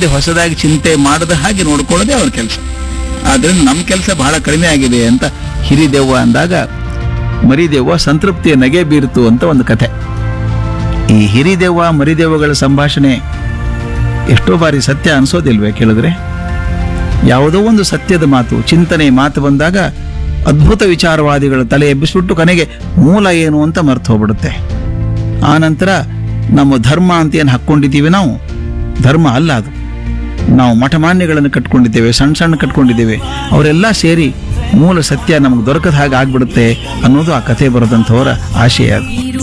ಮುಂದೆ ಹೊಸದಾಗಿ ಚಿಂತೆ ಮಾಡದ ಹಾಗೆ ನೋಡ್ಕೊಳ್ಳೋದೇ ಅವ್ರ ಕೆಲಸ ಆದ್ರಿಂದ ನಮ್ಮ ಕೆಲಸ ಬಹಳ ಕಡಿಮೆ ಆಗಿದೆ ಅಂತ ಹಿರಿದೆವ್ವ ಅಂದಾಗ ಮರಿದೆವ್ವ ಸಂತೃಪ್ತಿಯ ನಗೆ ಬೀರ್ತು ಅಂತ ಒಂದು ಕಥೆ ಈ ಹಿರಿದೆವ್ವ ಮರಿದೆವ್ವಗಳ ಸಂಭಾಷಣೆ ಎಷ್ಟೋ ಬಾರಿ ಸತ್ಯ ಅನ್ಸೋದಿಲ್ವೇ ಕೇಳಿದ್ರೆ ಯಾವುದೋ ಒಂದು ಸತ್ಯದ ಮಾತು ಚಿಂತನೆ ಮಾತು ಬಂದಾಗ ಅದ್ಭುತ ವಿಚಾರವಾದಿಗಳ ತಲೆ ಎಬ್ಬಿಸ್ಬಿಟ್ಟು ಕೊನೆಗೆ ಮೂಲ ಏನು ಅಂತ ಮರ್ತು ಹೋಗ್ಬಿಡುತ್ತೆ ಆ ನಂತರ ನಮ್ಮ ಧರ್ಮ ಅಂತ ಏನು ಹಾಕ್ಕೊಂಡಿದ್ದೀವಿ ನಾವು ಧರ್ಮ ಅಲ್ಲ ಅದು ನಾವು ಮಠಮಾನ್ಯಗಳನ್ನು ಕಟ್ಕೊಂಡಿದ್ದೇವೆ ಸಣ್ಣ ಸಣ್ಣ ಕಟ್ಕೊಂಡಿದ್ದೇವೆ ಅವರೆಲ್ಲ ಸೇರಿ ಮೂಲ ಸತ್ಯ ನಮಗೆ ದೊರಕದ ಹಾಗೆ ಆಗ್ಬಿಡುತ್ತೆ ಅನ್ನೋದು ಆ ಕಥೆ ಬರೆದಂಥವರ ಆಶಯ ಅದು